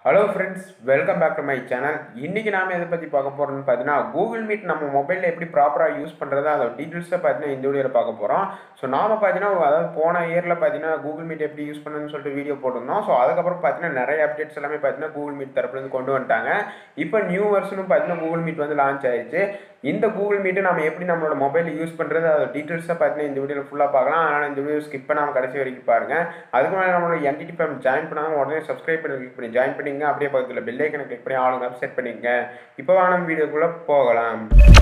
hello friends welcome back to my channel இன்றைக்கி நாம் எதை பற்றி பார்க்க போகிறோம்னு பார்த்தீங்கன்னா கூகுள் மீட் நம்ம மொபைலில் எப்படி ப்ராப்பராக யூஸ் பண்ணுறது அதோட டீட்டெயில்ஸை பார்த்தீங்கன்னா இந்த வீடியோவில் பார்க்க போகிறோம் ஸோ நாம் பார்த்தீங்கன்னா அதாவது போன இயரில் பார்த்தீங்கன்னா கூகுள் மீட் எப்படி யூஸ் பண்ணுன்னு சொல்லிட்டு வீடியோ போட்டிருந்தோம் ஸோ அதுக்கப்புறம் பார்த்தீங்கன்னா நிறைய அப்டேட்ஸ் எல்லாமே பார்த்தீங்கன்னா கூகுள் மீட் தரப்புலேருந்து கொண்டு வந்துட்டாங்க இப்போ நியூ வெர்ஷனும் பார்த்தீங்கன்னா கூகுள் மீட் வந்து லான்ச் ஆயிடுச்சு இந்த கூகுள் மீட்டு நம்ம எப்படி நம்மளோட மொபைலில் யூஸ் பண்ணுறது அதோட டீட்டெயில்ஸை பார்த்தீங்கன்னா இந்த வீடியோவில் ஃபுல்லாக பார்க்கலாம் அதனால் இந்த வீடியோ ஸ்கிப் பண்ணாமல் கடைசி வரைக்கும் பாருங்கள் அதுக்கு மேலே நம்மளோட என்டிடி ஃபேம் ஜாயின் பண்ணாமல் உடனே சப்ஸ்கிரைப் பண்ணி கிளிக் பண்ணி ஜாயின் பண்ணிங்க அப்படியே பக்கத்தில் பெல் ஐக்கனை கிளிக் பண்ணி ஆளுங்க செட் பண்ணிங்க இப்போ வாங்க வீடியோக்குள்ளே போகலாம்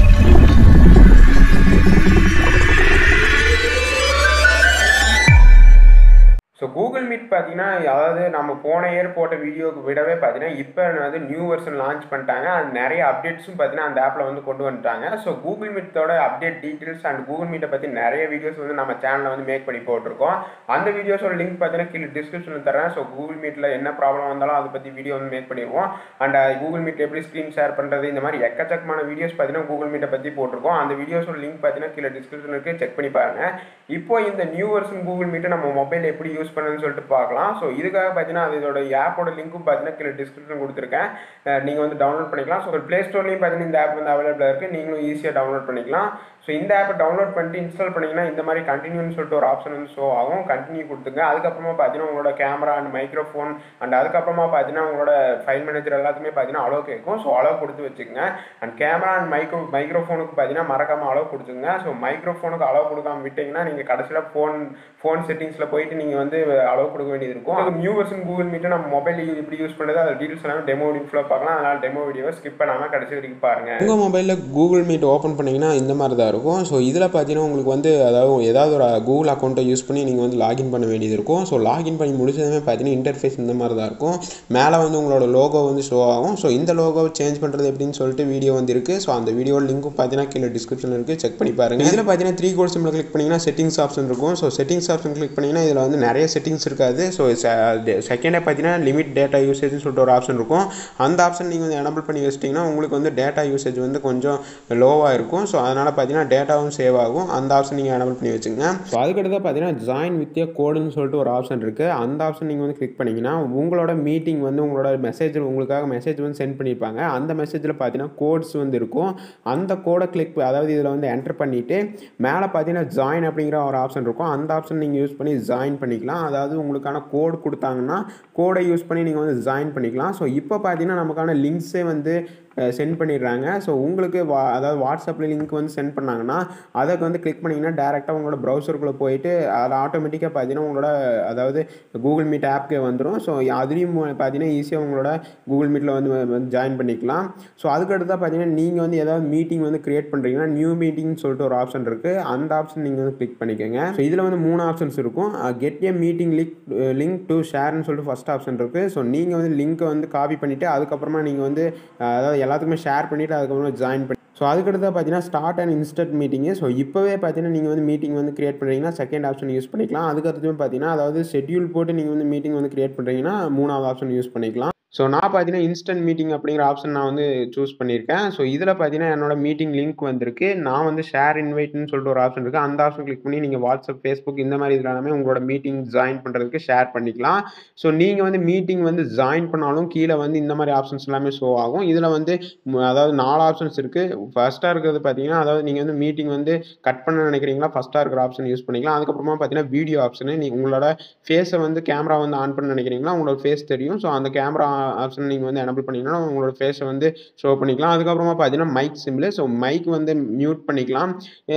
ஸோ கூகுள் மீட் பார்த்தீங்கன்னா அதாவது நம்ம போன இயர் போட்ட வீடியோக்கு விடவே பார்த்தீங்கன்னா இப்போ வந்து நியூ வெர்ஷன் லான்ச் பண்ணிட்டாங்க அது நிறைய அப்டேட்ஸும் பார்த்தீங்கன்னா அந்த ஆப்பில் வந்து கொண்டு வந்துட்டாங்க ஸோ கூகுள் மீட்டோட அப்டேட் டீட்டெயில்ஸ் அண்ட் கூகுள் மீட்டை பற்றி நிறைய வீடியோஸ் வந்து நம்ம சேனலில் வந்து மேக் பண்ணி போட்டிருக்கோம் அந்த வீடியோஸோட லிங்க் பார்த்தீங்கன்னா கீழே டிஸ்கிரிப்ஷனில் தரேன் ஸோ கூகுள் மீட்டில் என்ன ப்ராப்ளம் வந்தாலும் அதை பற்றி வீடியோ வந்து மேக் பண்ணிடுவோம் அண்ட் கூகுள் மீட் எப்படி ஸ்க்ரீன் ஷேர் பண்ணுறது இந்த மாதிரி எக்கச்சக்கமான வீடியோஸ் பார்த்தீங்கன்னா கூகுள் மீட்டை பற்றி போட்டிருக்கோம் அந்த வீடியோஸோட லிங்க் பார்த்தீங்கன்னா கீழே டிஸ்கிரிப்ஷன் இருக்குது செக் பண்ணி பாருங்கள் இப்போ இந்த நியூ வெர்ஷன் கூகுள் மீட்டை நம்ம மொபைல் எப்படி யூஸ் பண்ணுன்னு சொல்லிட்டு பார்க்கலாம் ஸோ இதுக்காக பார்த்தீங்கன்னா அதோட ஆப்போட லிங்க்கும் பார்த்தீங்கன்னா கீழே டிஸ்கிரிப்ஷன் கொடுத்துருக்கேன் நீங்கள் வந்து டவுன்லோட் பண்ணிக்கலாம் ஸோ ப்ளே ஸ்டோர்லேயும் பார்த்தீங்கன்னா இந்த ஆப் வந்து அவைலபிளாக இருக்குது நீங்களும் ஈஸியாக டவுன்லோட் பண்ணிக்கலாம் ஸோ இந்த ஆப்பை டவுன்லோட் பண்ணிட்டு இன்ஸ்டால் பண்ணிங்கன்னா இந்த மாதிரி கண்டினியூன்னு சொல்லிட்டு ஒரு ஆப்ஷன் வந்து ஷோ ஆகும் கண்டினியூ கொடுத்துங்க அதுக்கப்புறமா பார்த்தீங்கன்னா உங்களோட கேமரா அண்ட் மைக்ரோஃபோன் அண்ட் அதுக்கப்புறமா பார்த்தீங்கன்னா உங்களோட ஃபைல் மேனேஜர் எல்லாத்துமே பார்த்தீங்கன்னா அளவு கேட்கும் ஸோ அளவு கொடுத்து வச்சுக்கோங்க அண்ட் கேமரா அண்ட் மைக்ரோ மைக்ரோஃபோனுக்கு பார்த்தீங்கன்னா மறக்காமல் அளவு கொடுத்துங்க ஸோ மைக்ரோஃபோனுக்கு அளவு கொடுக்காம விட்டிங்கன்னா நீங்கள் கடைசியில் ஃபோன் ஃபோன் செட்டிங்ஸில் போயிட்டு நீங்கள் வந்து அளவு கொடுக்க வேண்டியது இருக்கும் அது நியூ வெர்ஷன் கூகுள் மீட்டு நம்ம மொபைல் எப்படி யூஸ் பண்ணுறது அது டீட்டெயில்ஸ் எல்லாமே டெமோ வீடியோவில் பார்க்கலாம் அதனால் டெமோ வீடியோவை ஸ்கிப் பண்ணாமல் கடைசி வரைக்கும் பாருங்கள் உங்கள் மொபைலில் கூகுள் மீட் ஓப்பன் பண்ணிங்கன்னா இந்த மாதிரி தான் இருக்கும் ஸோ இதில் பார்த்தீங்கன்னா உங்களுக்கு வந்து அதாவது ஏதாவது ஒரு கூகுள் அக்கௌண்ட்டை யூஸ் பண்ணி நீங்கள் வந்து லாகின் பண்ண வேண்டியது இருக்கும் ஸோ லாகின் பண்ணி முடிச்சதுமே பார்த்தீங்கன்னா இன்டர்ஃபேஸ் இந்த மாதிரி தான் இருக்கும் மேலே வந்து உங்களோட லோகோ வந்து ஷோ ஆகும் ஸோ இந்த லோகோ சேஞ்ச் பண்ணுறது எப்படின்னு சொல்லிட்டு வீடியோ வந்து இருக்குது ஸோ அந்த வீடியோ லிங்க்கும் பார்த்தீங்கன்னா கீழே டிஸ்கிரிப்ஷனில் இருக்குது செக் பண்ணி பாருங்கள் இதில் பார்த்தீங்கன்னா த்ரீ கோட் சிம்பிள் கிளிக் பண்ணிங்கன்னா செட்டிங்ஸ் ஆப்ஷன் இருக்கும் ஸோ செட்டிங்ஸ் ஆப்ஷன் கிளிக் பண்ணிங்கன்னா இதில் வந்து நிறைய செட்டிங்ஸ் இருக்காது ஸோ செகண்டே பார்த்தீங்கன்னா லிமிட் டேட்டா யூசேஜ்னு சொல்லிட்டு ஒரு ஆப்ஷன் இருக்கும் அந்த ஆப்ஷன் நீங்கள் வந்து எனபிள் பண்ணி வச்சிட்டிங்கன்னா உங்களுக்கு வந்து டேட்டா யூசேஜ் வந்து கொஞ்சம் லோவாக இருக்கும் ஸோ அதனால் பார்த்தீங்கன்னா டேட்டாவும் சேவ் ஆகும் அந்த ஆப்ஷன் நீங்கள் எனபிள் பண்ணி வச்சுங்க ஸோ அதுக்கடுத்து பார்த்தீங்கன்னா ஜாயின் வித் ஏ கோடுன்னு சொல்லிட்டு ஒரு ஆப்ஷன் இருக்குது அந்த ஆப்ஷன் நீங்கள் வந்து கிளிக் பண்ணிங்கன்னா உங்களோட மீட்டிங் வந்து உங்களோட மெசேஜ் உங்களுக்காக மெசேஜ் வந்து சென்ட் பண்ணியிருப்பாங்க அந்த மெசேஜில் பார்த்தீங்கன்னா கோட்ஸ் வந்து இருக்கும் அந்த கோடை கிளிக் அதாவது இதில் வந்து என்டர் பண்ணிவிட்டு மேலே பார்த்தீங்கன்னா ஜாயின் அப்படிங்கிற ஒரு ஆப்ஷன் இருக்கும் அந்த ஆப்ஷன் நீங்கள் யூஸ் பண்ணி ஜாயின் பண்ணிக்கலாம் அதாவது உங்களுக்கான கோட் கொடுத்தாங்கன்னா கோடை யூஸ் பண்ணி நீங்கள் வந்து ஜாயின் பண்ணிக்கலாம் ஸோ இப்போ பார்த்தீங்கன்னா நமக்கான லிங்க்ஸே வந்து சென்ட் பண்ணிடுறாங்க ஸோ உங்களுக்கு வா அதாவது வாட்ஸ்அப்பில் லிங்க் வந்து சென்ட் பண்ணாங்கன்னா அதை வந்து கிளிக் பண்ணிங்கன்னா டேரெக்டாக உங்களோட ப்ரௌசருக்குள்ளே போயிட்டு அது ஆட்டோமேட்டிக்காக பார்த்தீங்கன்னா உங்களோட அதாவது கூகுள் மீட் ஆப்க்கே வந்துடும் ஸோ அதுலேயும் பார்த்தீங்கன்னா ஈஸியாக உங்களோட கூகுள் மீட்டில் வந்து வந்து ஜாயின் பண்ணிக்கலாம் ஸோ அதுக்கடுத்து பார்த்தீங்கன்னா நீங்கள் வந்து ஏதாவது மீட்டிங் வந்து க்ரியேட் பண்ணுறீங்கன்னா நியூ மீட்டிங்னு சொல்லிட்டு ஒரு ஆப்ஷன் இருக்குது அந்த ஆப்ஷன் நீங்கள் வந்து கிளிக் பண்ணிக்கோங்க ஸோ இதில் வந்து மூணு ஆப்ஷன்ஸ் இருக்கும் get a meeting link link to ஷேர்னு சொல்லிட்டு ஃபஸ்ட் ஆப்ஷன் இருக்குது ஸோ நீங்கள் வந்து லிங்க்கை வந்து காப்பி பண்ணிவிட்டு அதுக்கப்புறமா நீங்கள் வந்து அதாவது எல்லாத்துக்குமே ஷேர் பண்ணிவிட்டு அதுக்கப்புறமா ஜாயின் பண்ணி ஸோ அதுக்கடுத்து பார்த்தீங்கன்னா start and instant meeting so இப்போவே பார்த்தீங்கன்னா நீங்கள் வந்து மீட்டிங் வந்து கிரியேட் பண்ணுறீங்கன்னா செகண்ட் ஆப்ஷன் யூஸ் பண்ணிக்கலாம் அதுக்கடுத்து பார்த்தீங்கன்னா அதாவது ஷெட்யூல் போட்டு நீங்கள் வந்து மீட்டிங் வந்து கிரியேட் பண்ணுறீங்கன்னா மூணாவது ஆப்ஷன் யூஸ் பண்ணிக்கலாம் ஸோ நான் பார்த்தீங்கன்னா இன்ஸ்டன்ட் மீட்டிங் அப்படிங்கிற ஆப்ஷன் நான் வந்து சூஸ் பண்ணியிருக்கேன் ஸோ இதில் பார்த்தீங்கன்னா என்னோட மீட்டிங் லிங்க் வந்திருக்கு நான் வந்து ஷேர் இன்வைட்னு சொல்லிட்டு ஒரு ஆப்ஷன் இருக்குது அந்த ஆப்ஷன் கிளிக் பண்ணி நீங்கள் வாட்ஸ்அப் ஃபேஸ்புக் இந்த மாதிரி இதில் எல்லாமே உங்களோட மீட்டிங் ஜாயின் பண்ணுறதுக்கு ஷேர் பண்ணிக்கலாம் ஸோ நீங்கள் வந்து மீட்டிங் வந்து ஜாயின் பண்ணாலும் கீழே வந்து இந்த மாதிரி ஆப்ஷன்ஸ் எல்லாமே ஷோ ஆகும் இதில் வந்து அதாவது நாலு ஆப்ஷன்ஸ் இருக்குது ஃபஸ்ட்டாக இருக்கிறது பார்த்தீங்கன்னா அதாவது நீங்கள் வந்து மீட்டிங் வந்து கட் பண்ண நினைக்கிறீங்களா ஃபஸ்ட்டாக இருக்கிற ஆப்ஷன் யூஸ் பண்ணிக்கலாம் அதுக்கப்புறமா பார்த்தீங்கன்னா வீடியோ ஆப்ஷனு நீ உங்களோட ஃபேஸை வந்து கேமரா வந்து ஆன் பண்ண நினைக்கிறீங்களா உங்களோட ஃபேஸ் தெரியும் ஸோ அந்த கேமரா ஆப்ஷன் நீங்கள் வந்து எனபிள் பண்ணிங்கன்னா உங்களோட ஃபேஸை வந்து ஷோ பண்ணிக்கலாம் அதுக்கப்புறமா பார்த்தீங்கன்னா மைக் சிம்பிள் ஸோ மைக் வந்து மியூட் பண்ணிக்கலாம்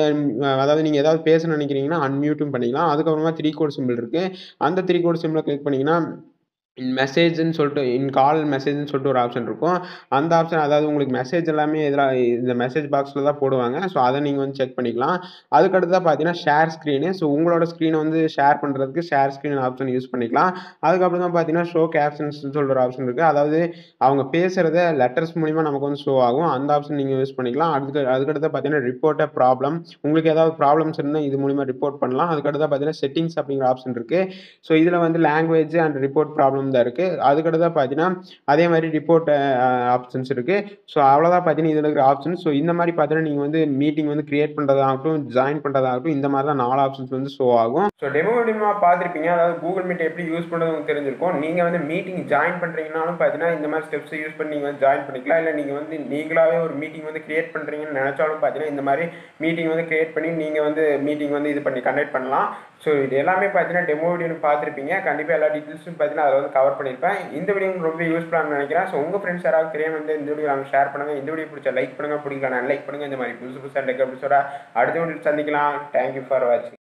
அதாவது நீங்கள் ஏதாவது பேச நினைக்கிறீங்கன்னா அன்மியூட்டும் பண்ணிக்கலாம் அதுக்கப்புறமா த்ரீ கோட் சிம்பிள் இருக்குது அந்த த்ரீ கோட் சிம்பிளை கிளிக் பண்ணிங்கன்னா மெசேஜ்னு சொல்லிட்டு இன் கால் மெசேஜ்னு சொல்லிட்டு ஒரு ஆப்ஷன் இருக்கும் அந்த ஆப்ஷன் அதாவது உங்களுக்கு மெசேஜ் எல்லாமே இதில் இந்த மெசேஜ் பாக்ஸில் தான் போடுவாங்க ஸோ அதை நீங்கள் வந்து செக் பண்ணிக்கலாம் அதுக்கடுத்து பார்த்தீங்கன்னா ஷேர் ஸ்க்ரீனு ஸோ உங்களோட ஸ்க்ரீனை வந்து ஷேர் பண்ணுறதுக்கு ஷேர் ஸ்க்ரீன் ஆப்ஷன் யூஸ் பண்ணிக்கலாம் அதுக்கப்புறம் தான் பார்த்தீங்கன்னா ஷோ கேப்ஷன்ஸ்னு சொல்கிற ஒரு ஆப்ஷன் இருக்குது அதாவது அவங்க பேசுகிறத லெட்டர்ஸ் மூலிமா நமக்கு வந்து ஷோ ஆகும் அந்த ஆப்ஷன் நீங்கள் யூஸ் பண்ணிக்கலாம் அதுக்கு அதுக்கடுத்து பார்த்தீங்கன்னா ரிப்போர்ட்டை ப்ராப்ளம் உங்களுக்கு ஏதாவது ப்ராப்ளம்ஸ் இருந்தால் இது மூலிமா ரிப்போர்ட் பண்ணலாம் அதுக்கடுத்து பார்த்தீங்கன்னா செட்டிங்ஸ் அப்படிங்கிற ஆப்ஷன் இருக்குது ஸோ இதில் வந்து language and report problem platform தான் இருக்குது அதுக்கடுத்து பார்த்தீங்கன்னா அதே மாதிரி ரிப்போர்ட் ஆப்ஷன்ஸ் இருக்குது ஸோ அவ்வளோதான் பார்த்தீங்கன்னா இதில் இருக்கிற ஆப்ஷன் ஸோ இந்த மாதிரி பார்த்தீங்கன்னா நீங்கள் வந்து மீட்டிங் வந்து கிரியேட் பண்ணுறதாகட்டும் ஜாயின் பண்ணுறதாகட்டும் இந்த மாதிரி தான் நாலு ஆப்ஷன்ஸ் வந்து ஷோ ஆகும் ஸோ டெமோ டெமோ பார்த்துருப்பீங்க அதாவது கூகுள் மீட் எப்படி யூஸ் பண்ணுறது உங்களுக்கு தெரிஞ்சிருக்கும் நீங்கள் வந்து மீட்டிங் ஜாயின் பண்ணுறீங்கனாலும் பார்த்தீங்கன்னா இந்த மாதிரி ஸ்டெப்ஸை யூஸ் பண்ணி நீங்கள் வந்து ஜாயின் பண்ணிக்கலாம் இல்லை நீங்கள் வந்து நீங்களாகவே ஒரு மீட்டிங் வந்து கிரியேட் பண்ணுறீங்கன்னு நினச்சாலும் பார்த்தீங்கன்னா இந்த மாதிரி மீட்டிங் வந்து கிரியேட் பண்ணி நீங்கள் வந்து மீட்டிங் வந்து இது பண்ணி கண்டக்ட் பண்ணலாம் ஸோ இது எல்லாமே பார்த்தீங்கன்னா டெமோ வீடியோன்னு பார்த்துருப்பீங்க கண்டிப்பாக எல்லா டீட்டெயில்ஸும் பார்த்தீங்கன்னா அதில் வந்து கவர் பண்ணியிருப்பேன் இந்த வீடியோ உங்களுக்கு ரொம்ப யூஸ்ஃபுல்லாக நினைக்கிறேன் ஸோ உங்கள் ஃப்ரெண்ட்ஸ் யாராவது தெரியாம வந்து இந்த வீடியோ நாங்கள் ஷேர் பண்ணுங்கள் இந்த வீடியோ பிடிச்ச லைக் பண்ணுங்கள் பிடிக்கலாம் லைக் பண்ணுங்கள் இந்த மாதிரி புதுசு புதுசாக டெக் எபிசோட அடுத்த வீடியோ சந்திக்கலாம் தேங்க்யூ ஃபார் வாட்சிங்